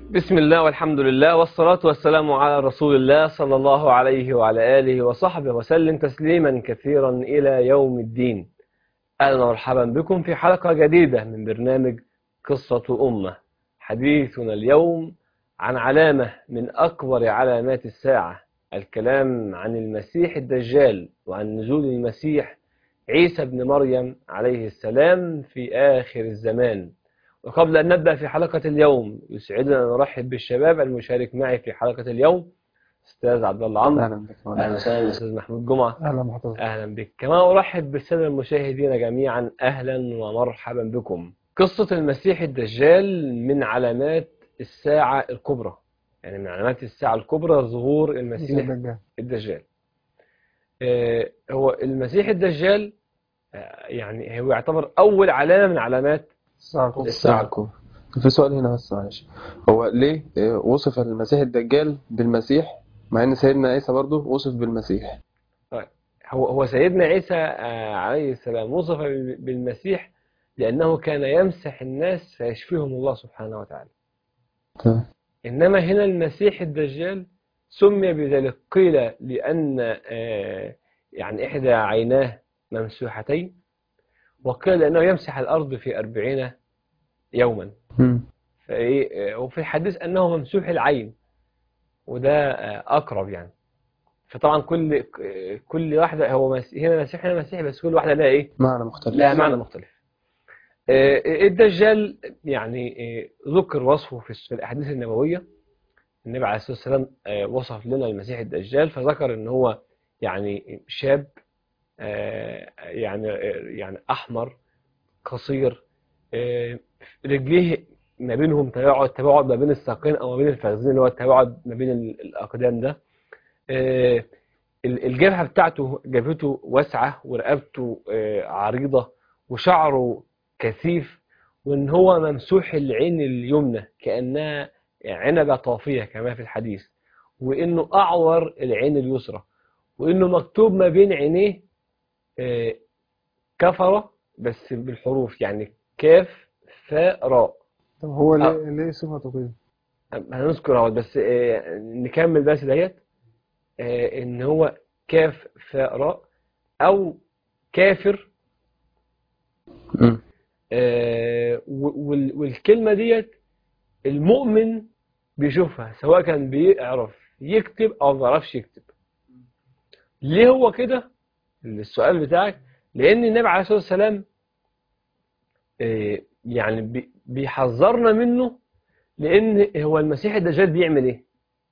بسم الله والحمد لله والصلاة والسلام على رسول الله صلى الله عليه وعلى آله وصحبه وسلم تسليما كثيرا إلى يوم الدين أهلا ومرحبا بكم في حلقة جديدة من برنامج قصة أمة حديثنا اليوم عن علامة من أكبر علامات الساعة الكلام عن المسيح الدجال وعن نزول المسيح عيسى بن مريم عليه السلام في آخر الزمان وقبل أن نبدأ في حلقة اليوم يسعدنا أن نرحب بالشباب المشارك معي في حلقة اليوم أستاذ عبد الله عمرو اهلا بك أهلا وسهلا أستاذ محمود جمعة اهلا بحضرتك أهلا بك كما أرحب بالسادة المشاهدين جميعا أهلا ومرحبا بكم قصة المسيح الدجال من علامات الساعة الكبرى يعني من علامات الساعة الكبرى ظهور المسيح الدجال الدجال آه، هو المسيح الدجال آه، يعني هو يعتبر أول علامة من علامات الساعة الكبرى الساعة الكبرى في سؤال هنا بس معلش هو ليه آه، وصف المسيح الدجال بالمسيح مع ان سيدنا عيسى برضه وصف بالمسيح هو هو سيدنا عيسى آه، عليه السلام وصف بالمسيح لأنه كان يمسح الناس فيشفيهم الله سبحانه وتعالى تمام. إنما هنا المسيح الدجال سمي بذلك قيل لأن آه، يعني إحدى عيناه ممسوحتين وقيل لأنه يمسح الأرض في أربعين يوما مم. فإيه آه، وفي الحديث أنه ممسوح العين وده آه، أقرب يعني فطبعا كل كل واحدة هو مس- هنا مسيح هنا مسيح بس كل واحدة لها إيه معنى مختلف لها معنى مختلف آه، الدجال يعني آه، ذكر وصفه في الس- في الأحاديث النبوية النبي عليه الصلاة والسلام آه، وصف لنا المسيح الدجال فذكر ان هو يعني شاب آه، يعني آه، يعني أحمر قصير آه، رجليه ما بينهم تباعد تباعد ما بين الساقين أو ما بين الفخذين اللي هو التباعد ما بين ال- الأقدام ده آه، ال- الجبهة بتاعته جبهته واسعة ورقبته آه، عريضة وشعره كثيف وإن هو ممسوح العين اليمنى كأنها عنبة طافية كما في الحديث وإنه أعور العين اليسرى وإنه مكتوب ما بين عينيه آه، كفرة بس بالحروف يعني كاف فاء راء طب هو آه. ليه ليه صفته كده؟ هنذكر اهوت بس آه، نكمل بس ديت آه، ان هو كاف فاء راء او كافر مم. آه، و- وال- والكلمة ديت المؤمن بيشوفها سواء كان بيعرف يكتب او ما بيعرفش يكتب ليه هو كده السؤال بتاعك لان النبي عليه الصلاة والسلام آه، يعني بي- بيحذرنا منه لان هو المسيح الدجال بيعمل ايه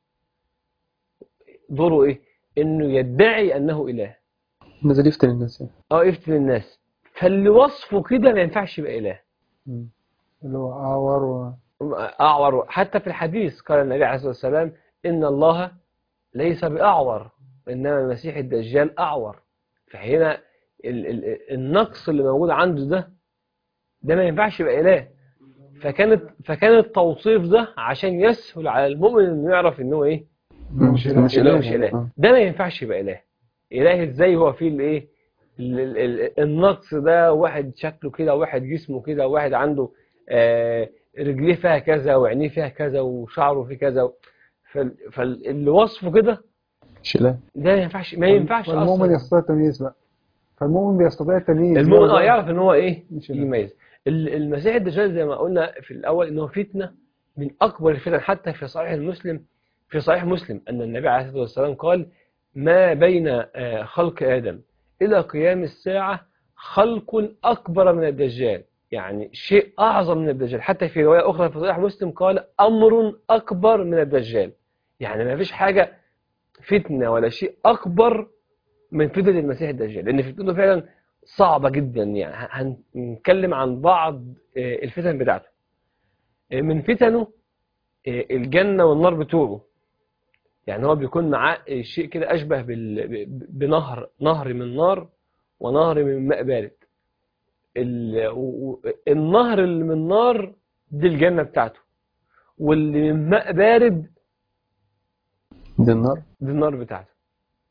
دوره ايه انه يدعي انه اله نزل يفتن الناس يعني. اه يفتن الناس فاللي وصفه كده ما ينفعش يبقى اله مم. اللي هو أعور و... أعور حتى في الحديث قال النبي عليه الصلاة والسلام إن الله ليس بأعور إنما المسيح الدجال أعور فهنا ال ال النقص اللي موجود عنده ده ده ما ينفعش يبقى إله فكانت فكان التوصيف ده عشان يسهل على المؤمن إنه يعرف إن هو إيه مش مش إله. إنه إله مش يعني. إله آه. ده ما ينفعش يبقى إله إله إزاي هو فيه الإيه ال- ال- ال- النقص ده واحد شكله كده واحد جسمه كده واحد عنده آه، رجليه فيها كذا وعينيه فيها كذا وشعره فيه كذا فال- فاللي وصفه كده مش إله ده ما ينفعش ما ينفعش والمؤمن اصلا يستطيع التمييز بقى فالمؤمن بيستطيع التمييز المؤمن اه لا، يعرف ان هو ايه مش إله. يميز ال- المسيح الدجال زي ما قلنا في الاول ان هو فتنه من اكبر الفتن حتى في صحيح المسلم في صحيح مسلم ان النبي عليه الصلاه والسلام قال ما بين آه، خلق ادم الى قيام الساعه خلق اكبر من الدجال يعني شيء اعظم من الدجال حتى في روايه اخرى في صحيح مسلم قال امر اكبر من الدجال يعني ما فيش حاجه فتنه ولا شيء اكبر من فتنه المسيح الدجال لان فتنته فعلا صعبة جدا يعني هنتكلم عن بعض آه، الفتن بتاعته آه، من فتنه آه، الجنة والنار بتوعه يعني هو بيكون معاه آه، شيء كده أشبه بال- ب- بنهر نهر من نار ونهر من ماء بارد ال- و- و- النهر اللي من نار دي الجنة بتاعته واللي من ماء بارد دي النار دي النار بتاعته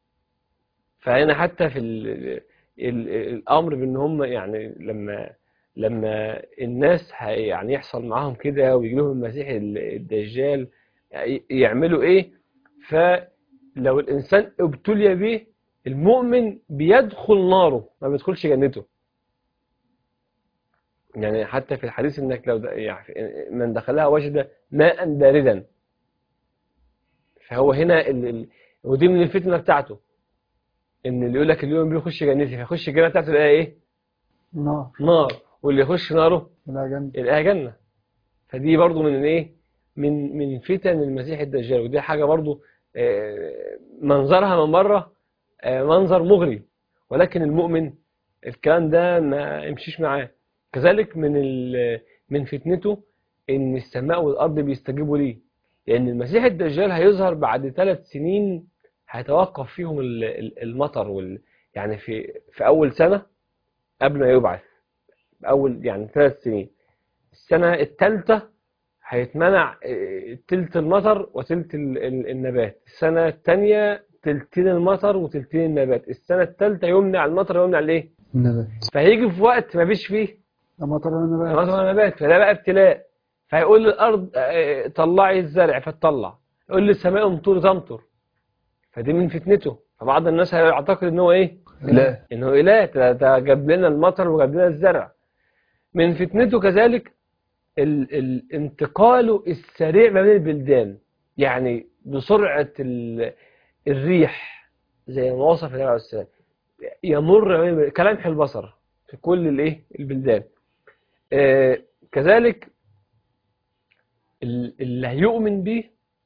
فهنا حتى في ال ال الامر بان هم يعني لما لما الناس هي- يعني يحصل معاهم كده ويجي لهم المسيح ال- الدجال ي- يعملوا ايه فلو الانسان ابتلي به المؤمن بيدخل ناره ما بيدخلش جنته يعني حتى في الحديث انك لو د- يعني من دخلها وجد ماء باردا فهو هنا ال... ال... ودي من الفتنه بتاعته ان اللي يقول لك اليوم بيخش جنتي فيخش الجنه بتاعته يلاقي ايه نار نار واللي يخش ناره لا جنة يلاقيها جنه فدي برضو من ايه من من فتن المسيح الدجال ودي حاجه برضو آه، منظرها من بره آه، منظر مغري ولكن المؤمن الكلام ده ما يمشيش معاه كذلك من ال- من فتنته ان السماء والارض بيستجيبوا ليه لان المسيح الدجال هيظهر بعد ثلاث سنين هيتوقف فيهم ال- ال- المطر وال يعني في في اول سنه قبل ما يبعث اول يعني ثلاث سنين السنه الثالثه هيتمنع آه، تلت المطر وتلت ال- ال- النبات السنه الثانيه تلتين المطر وتلتين النبات السنه الثالثه يمنع المطر ويمنع الايه النبات فهيجي في وقت ما فيش فيه لما طلع النبات المطر والنبات فده بقى ابتلاء فيقول للارض آه، طلعي الزرع فتطلع يقول للسماء امطري تمطر فدي من فتنته فبعض الناس هيعتقد ان هو ايه لا انه اله ده, ده جاب لنا المطر وجاب لنا الزرع من فتنته كذلك ال- الانتقال السريع ما بين البلدان يعني بسرعة ال- الريح زي ما وصف النبي عليه السلام يمر ما بين- كلمح البصر في كل الايه البلدان آه كذلك ال- اللي هيؤمن به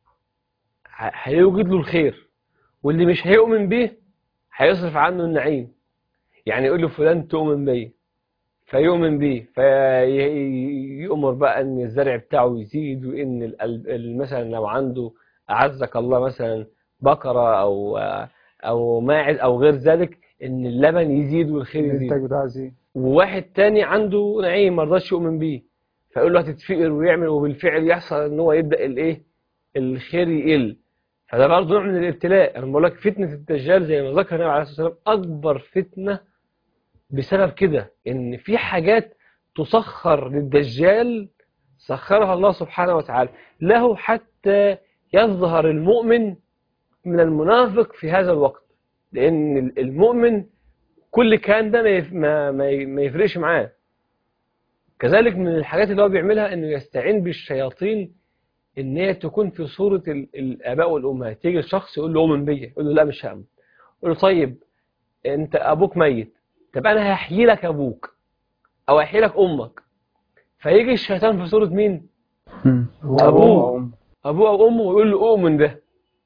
ه- هيوجد له الخير واللي مش هيؤمن به هيصرف عنه النعيم يعني يقول له فلان تؤمن بي فيؤمن بيه فيؤمر بقى ان الزرع بتاعه يزيد وان ال- ال- مثلا لو عنده اعزك الله مثلا بقرة او او ماعز او غير ذلك ان اللبن يزيد والخير يزيد الانتاج بتاع زين وواحد تاني عنده نعيم ما رضاش يؤمن بيه فيقول له هتتفقر ويعمل وبالفعل يحصل ان هو يبدا الايه الخير يقل فده برضه نوع من الابتلاء انا بقول لك فتنه الدجال زي ما ذكر النبي عليه الصلاه والسلام اكبر فتنه بسبب كده ان في حاجات تسخر للدجال سخرها الله سبحانه وتعالى له حتى يظهر المؤمن من المنافق في هذا الوقت لان المؤمن كل كان ده ما يف- ما ما ي- ما يفرقش معاه كذلك من الحاجات اللي هو بيعملها انه يستعين بالشياطين ان هي تكون في صورة ال- الاباء والامهات يجي الشخص يقول له اؤمن بيا يقول له لا مش هؤمن يقول له طيب انت ابوك ميت طب انا هحيي لك ابوك او هحيي لك امك فيجي الشيطان في صورة مين أبوه. ابوه او امه ويقول له اؤمن ده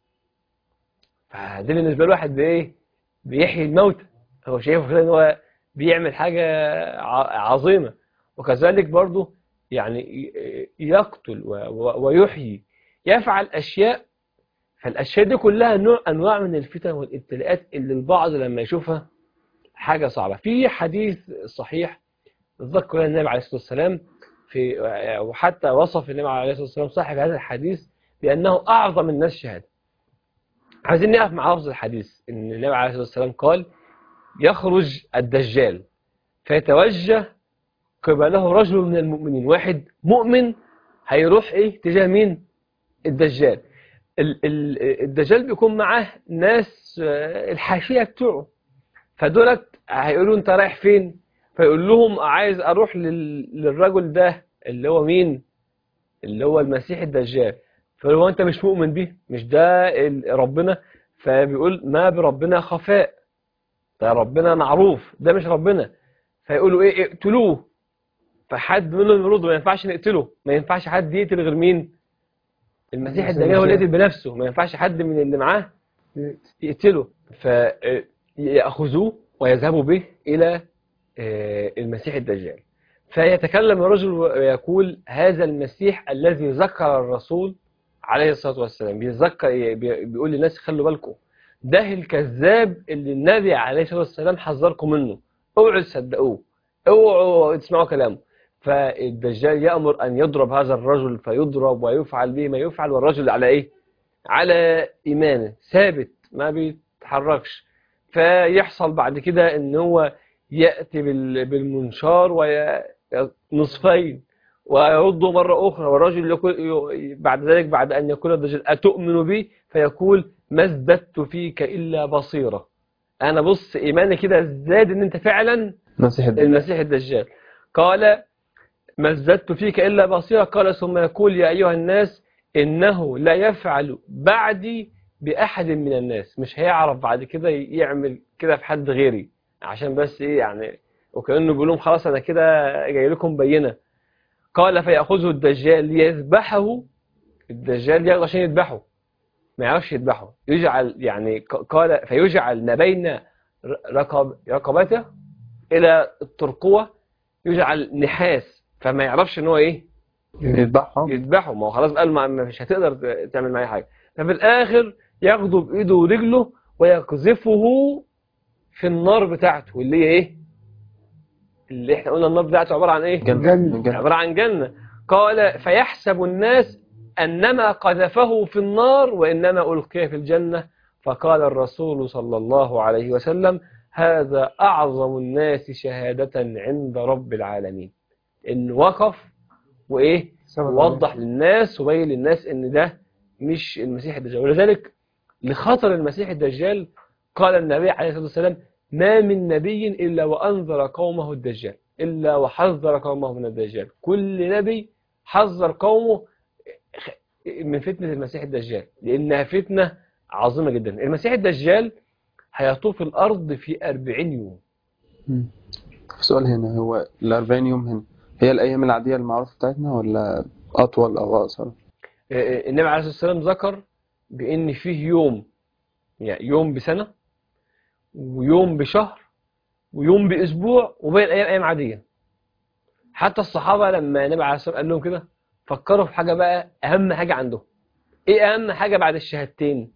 فده بالنسبه له واحد بايه بيحيي الموتى هو شايفه كده ان هو بيعمل حاجه ع- عظيمه وكذلك برضه يعني ي- يقتل و- و- ويحيي يفعل اشياء فالاشياء دي كلها نوع انواع من الفتن والابتلاءات اللي البعض لما يشوفها حاجه صعبه في حديث صحيح ذكر النبي عليه الصلاه والسلام في وحتى وصف النبي عليه الصلاه والسلام صاحب هذا الحديث بانه اعظم الناس شهاده عايزين نقف مع لفظ الحديث ان النبي عليه الصلاه والسلام قال يخرج الدجال فيتوجه قبله رجل من المؤمنين واحد مؤمن هيروح ايه تجاه مين الدجال ال- ال- الدجال بيكون معاه ناس آه، الحاشيه بتوعه فدولت هيقولوا انت رايح فين فيقول لهم عايز اروح لل- للرجل ده اللي هو مين اللي هو المسيح الدجال فيقول هو انت مش مؤمن بيه مش ده ال- ربنا فبيقول ما بربنا خفاء ده ربنا معروف ده مش ربنا فيقولوا ايه اقتلوه فحد منهم يرد ما ينفعش نقتله ما ينفعش حد يقتل غير مين المسيح المسيح الدجال هو اللي الدجال. يقتل بنفسه ما ينفعش حد من اللي معاه يقتله فيأخذوه ويذهبوا به إلى آه، المسيح الدجال فيتكلم الرجل ويقول هذا المسيح الذي ذكر الرسول عليه الصلاة والسلام بيذكر بي- بيقول للناس خلوا بالكم ده الكذاب اللي النبي عليه الصلاة والسلام حذركم منه اوعوا تصدقوه اوعوا تسمعوا كلامه فالدجال يأمر أن يضرب هذا الرجل فيضرب ويفعل به ما يفعل والرجل على إيه؟ على إيمانه ثابت ما بيتحركش فيحصل بعد كده ان هو يأتي بال- بالمنشار نصفين ويرد مرة أخرى والرجل يقول ي- بعد ذلك بعد أن يقول الدجال أتؤمن بي فيقول ما ازددت فيك إلا بصيرة أنا بص إيماني كده زاد إن أنت فعلا مسيح الدجال المسيح الدجال قال ما ازددت فيك إلا بصيرة قال ثم يقول يا أيها الناس إنه لا يفعل بعدي بأحد من الناس مش هيعرف بعد كده يعمل كده في حد غيري عشان بس إيه يعني وكأنه بيقول لهم خلاص أنا كده جاي لكم بينة قال فيأخذه الدجال ليذبحه الدجال ياخده عشان يذبحه ما يعرفش يذبحه يجعل يعني ق- قال فيجعل ما بين ر- رقب رقبته إلى الترقوة يجعل نحاس فما يعرفش ان هو ايه يذبحهم يذبحه ما هو خلاص قال ما ما- مش هتقدر ت- تعمل معاه حاجه ففي الاخر ياخده بايده ورجله ويقذفه في النار بتاعته اللي هي ايه اللي احنا قلنا النار بتاعته عباره عن ايه جنة جنة. جنة عباره عن جنه قال فيحسب الناس انما قذفه في النار وانما القي في الجنه فقال الرسول صلى الله عليه وسلم هذا اعظم الناس شهاده عند رب العالمين ان وقف وايه سبب ووضح للناس وبين للناس ان ده مش المسيح الدجال ولذلك لخطر المسيح الدجال قال النبي عليه الصلاة والسلام ما من نبي إلا وأنذر قومه الدجال إلا وحذر قومه من الدجال كل نبي حذر قومه من فتنة المسيح الدجال لأنها فتنة عظيمة جدا المسيح الدجال هيطوف الأرض في أربعين يوم مم. في سؤال هنا هو ال 40 يوم هنا هي الأيام العادية المعروفة بتاعتنا ولا أطول أو أقصر؟ آه، النبي عليه الصلاة والسلام ذكر بأن فيه يوم يعني يوم بسنة ويوم بشهر ويوم بأسبوع وباقي الأيام أيام عادية حتى الصحابة لما النبي عليه الصلاة والسلام قال لهم كده فكروا في حاجة بقى أهم حاجة عندهم إيه أهم حاجة بعد الشهادتين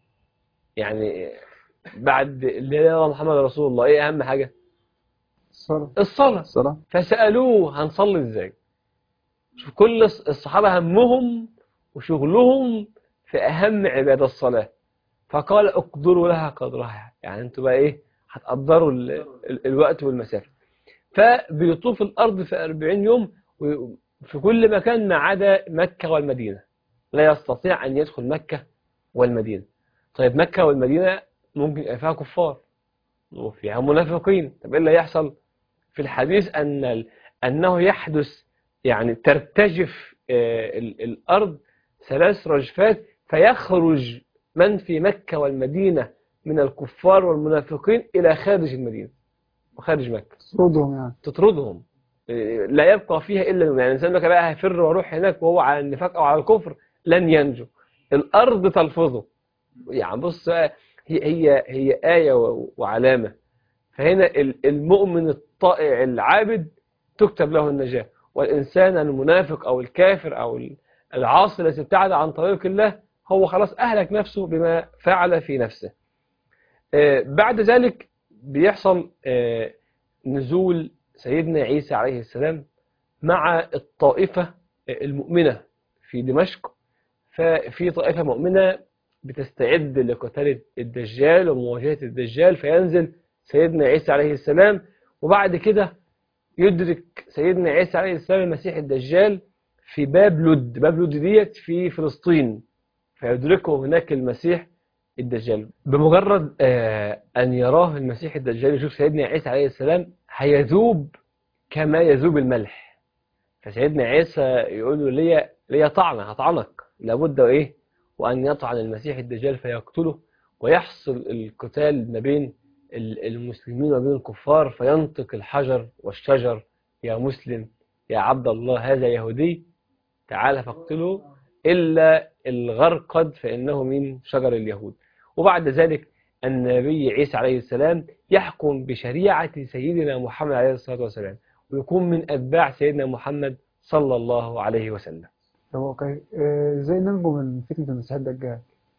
يعني بعد لا إله إلا الله محمد رسول الله إيه أهم حاجة الصلاة الصلاة الصلاة؟ فسألوه هنصلي ازاي شوف كل الص- الصحابة همهم وشغلهم في أهم عبادة الصلاة فقال اقدروا لها قدرها يعني انتوا بقى ايه هتقدروا ال- ال- الوقت والمسافة فبيطوف الأرض في 40 يوم و- في كل مكان ما عدا مكة والمدينة لا يستطيع أن يدخل مكة والمدينة طيب مكة والمدينة ممكن يبقى فيها كفار وفيها منافقين طب ايه اللي هيحصل في الحديث أن ال- أنه يحدث يعني ترتجف آه، ال- الأرض ثلاث رجفات فيخرج من في مكة والمدينة من الكفار والمنافقين إلى خارج المدينة وخارج مكة صدهم يعني تطردهم آه، لا يبقى فيها إلا يعني الإنسان لك بقى هيفر واروح هناك وهو على النفاق أو على الكفر لن ينجو الأرض تلفظه يعني بص بقى، هي هي هي آية و- وعلامة فهنا ال- المؤمن الطائع العابد تكتب له النجاة والإنسان المنافق أو الكافر أو ال- العاصي الذي ابتعد عن طريق الله هو خلاص أهلك نفسه بما فعل في نفسه آه، بعد ذلك بيحصل آه، نزول سيدنا عيسى عليه السلام مع الطائفة المؤمنة في دمشق ففي طائفة مؤمنة بتستعد لقتال الدجال ومواجهة الدجال فينزل سيدنا عيسى عليه السلام وبعد كده يدرك سيدنا عيسى عليه السلام المسيح الدجال في باب لد باب لد ديت في فلسطين فيدركه هناك المسيح الدجال بمجرد آه أن يراه المسيح الدجال يشوف سيدنا عيسى عليه السلام هيذوب كما يذوب الملح فسيدنا عيسى يقول له ليا ليا طعنة هطعنك لابد ايه وأن يطعن المسيح الدجال فيقتله ويحصل القتال ما بين ال- المسلمين وبين الكفار فينطق الحجر والشجر يا مسلم يا عبد الله هذا يهودي تعال فاقتله إلا الغرقد فإنه من شجر اليهود وبعد ذلك النبي عيسى عليه السلام يحكم بشريعة سيدنا محمد عليه الصلاة والسلام ويكون من أتباع سيدنا محمد صلى الله عليه وسلم طب اوكي آه، ازاي ننجو من فتنة المسيح الدجال؟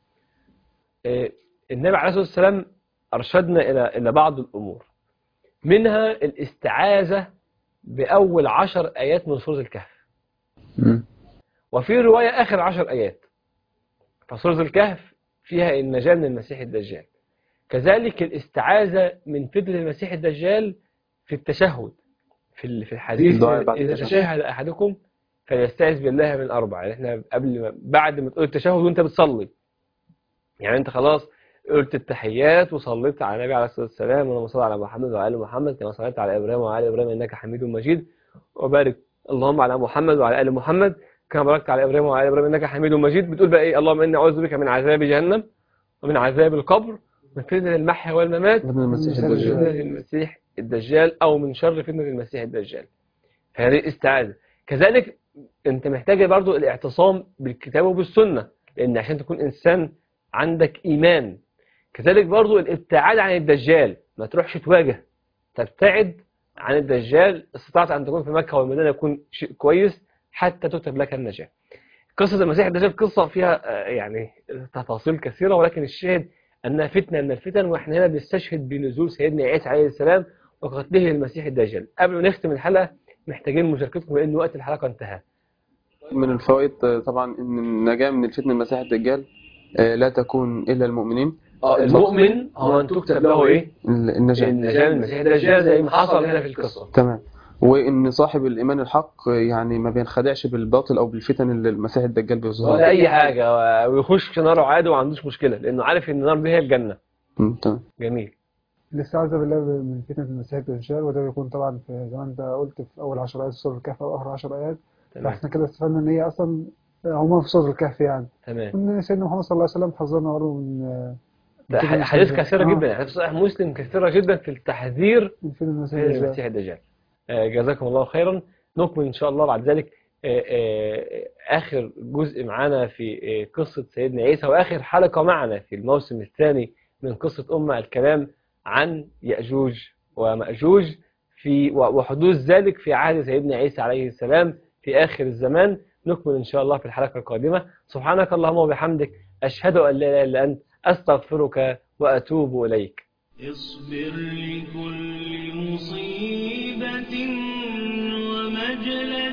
آه، النبي عليه الصلاة والسلام أرشدنا إلى إلى بعض الأمور منها الاستعاذة بأول عشر آيات من سورة الكهف مم. وفي رواية آخر عشر آيات فسورة الكهف فيها النجاة من المسيح الدجال كذلك الاستعاذة من فتنة المسيح الدجال في التشهد في ال- في الحديث الدعاء بعد إذا التشهد. تشهد أحدكم فليستعذ بالله من أربع يعني إحنا قبل ما بعد ما تقول التشهد وأنت بتصلي يعني أنت خلاص قلت التحيات وصليت على النبي عليه الصلاة والسلام اللهم صل على محمد وعلى آل محمد كما صليت على إبراهيم وعلى آل إبراهيم إنك حميد مجيد وبارك اللهم على محمد وعلى آل محمد كما باركت على إبراهيم وعلى آل إبراهيم إنك حميد مجيد بتقول بقى إيه اللهم إني أعوذ بك من عذاب جهنم ومن عذاب القبر ومن فتنة المحيا والممات ابن المسيح من الدجال فتنة المسيح الدجال أو من شر فتنة المسيح الدجال فهذه استعاذة كذلك أنت محتاج برضو الاعتصام بالكتاب وبالسنة لأن عشان تكون إنسان عندك إيمان كذلك برضو الابتعاد عن الدجال ما تروحش تواجه تبتعد عن الدجال استطعت أن تكون في مكة والمدينة يكون شيء كويس حتى تكتب لك النجاة قصة المسيح الدجال قصة فيها آه، يعني تفاصيل كثيرة ولكن الشاهد أنها فتنة من الفتن وإحنا هنا بنستشهد بنزول سيدنا عيسى عليه السلام وقتله المسيح الدجال قبل ما نختم الحلقة محتاجين مشاركتكم لأن وقت الحلقة انتهى من الفوائد آه، طبعا ان النجاة من الفتنة المسيح الدجال آه، لا تكون الا المؤمنين المؤمن هو أن تكتب له إيه؟ ال- النجاة النجاة من المسيح الدجال زي ما حصل هنا في القصة تمام وان صاحب الايمان الحق آه، يعني ما بينخدعش بالباطل او بالفتن اللي المسيح الدجال ولا بيظهرها أي حاجة ويخش ناره عادي وما عندوش مشكلة لأنه عارف إن النار دي هي الجنة مم، تمام جميل الاستعاذة بالله من فتنة المسيح الدجال وده بيكون طبعا في زي ما انت قلت في أول 10 آيات في سورة الكهف أو آخر 10 آيات تمام فاحنا كده استفدنا إن هي أصلا عموما في سورة الكهف يعني تمام وإن سيدنا محمد صلى الله عليه وسلم حذرنا برضه من من ده فتنة المسيح حديث الدجال. كثيرة آه، جدا حديث صحيح مسلم كثيرة جدا في التحذير من فتنة المسيح من الدجال المسيح الدجال آه، جزاكم الله خيرا نكمل إن شاء الله بعد ذلك آه، آه، آخر جزء معنا في آه، قصة سيدنا عيسى وآخر حلقة معنا في الموسم الثاني من قصة أمة الكلام عن يأجوج ومأجوج في وحدوث ذلك في عهد سيدنا عيسى عليه السلام في آخر الزمان نكمل إن شاء الله في الحلقة القادمة سبحانك اللهم وبحمدك أشهد أن لا إله إلا أنت أستغفرك وأتوب إليك اصبر لكل مصيبة ومجلة